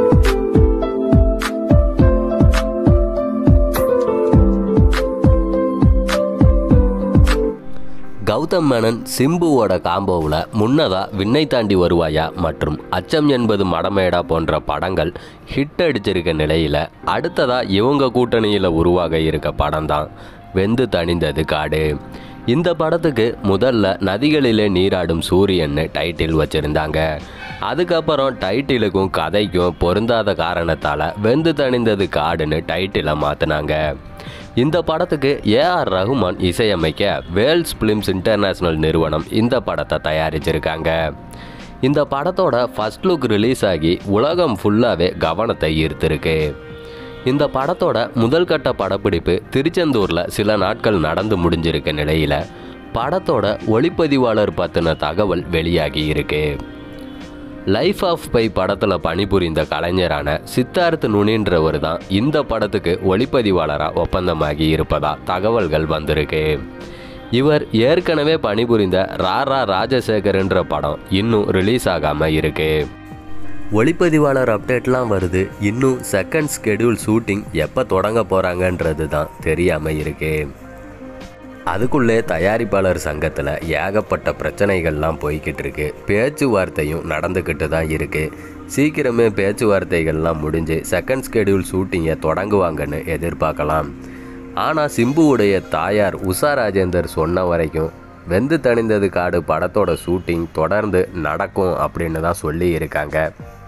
கௌதம் மேனன் சிம்புவோட காம்போவில் முன்னதாக விண்ணை தாண்டி வருவாயா மற்றும் அச்சம் என்பது மடமேடா போன்ற படங்கள் ஹிட் அடிச்சிருக்க நிலையில் அடுத்ததாக இவங்க கூட்டணியில் உருவாக இருக்க படம் தான் வெந்து தணிந்தது காடு இந்த படத்துக்கு முதல்ல நதிகளிலே நீராடும் சூரியன்னு டைட்டில் வச்சுருந்தாங்க அதுக்கப்புறம் டைட்டிலுக்கும் கதைக்கும் பொருந்தாத காரணத்தால் வெந்து தணிந்தது காடுன்னு டைட்டிலை மாற்றினாங்க இந்த படத்துக்கு ஏஆர் ரகுமான் இசையமைக்க வேல்ஸ் ஃபிலிம்ஸ் இன்டர்நேஷ்னல் நிறுவனம் இந்த படத்தை தயாரிச்சிருக்காங்க இந்த படத்தோட ஃபர்ஸ்ட் லுக் ரிலீஸ் ஆகி உலகம் ஃபுல்லாகவே கவனத்தை ஈர்த்திருக்கு இந்த படத்தோட முதல் கட்ட படப்பிடிப்பு திருச்செந்தூரில் சில நாட்கள் நடந்து முடிஞ்சிருக்க நிலையில் படத்தோட ஒளிப்பதிவாளர் பற்றின தகவல் வெளியாகி இருக்கு லைஃப் ஆஃப் பை படத்தில் பணிபுரிந்த கலைஞரான சித்தார்த் நுனின்றவர் தான் இந்த படத்துக்கு ஒளிப்பதிவாளராக ஒப்பந்தமாகி இருப்பதா தகவல்கள் வந்திருக்கு இவர் ஏற்கனவே பணிபுரிந்த ராரா ராஜசேகர்ன்ற படம் இன்னும் ரிலீஸ் ஆகாமல் இருக்கு ஒளிப்பதிவாளர் அப்டேட்லாம் வருது இன்னும் செகண்ட் ஸ்கெடியூல் ஷூட்டிங் எப்போ தொடங்க போகிறாங்கன்றது தான் தெரியாமல் இருக்கு அதுக்குள்ளே தயாரிப்பாளர் சங்கத்தில் ஏகப்பட்ட பிரச்சனைகள்லாம் போய்கிட்டு இருக்கு பேச்சுவார்த்தையும் நடந்துக்கிட்டு தான் இருக்கு சீக்கிரமே பேச்சுவார்த்தைகள்லாம் முடிஞ்சு செகண்ட் ஸ்கெடியூல் ஷூட்டிங்கை தொடங்குவாங்கன்னு எதிர்பார்க்கலாம் ஆனால் சிம்புவுடைய தாயார் உஷா ராஜேந்தர் சொன்ன வரைக்கும் வெந்து தணிந்தது காடு படத்தோட ஷூட்டிங் தொடர்ந்து நடக்கும் அப்படின்னு தான் சொல்லி இருக்காங்க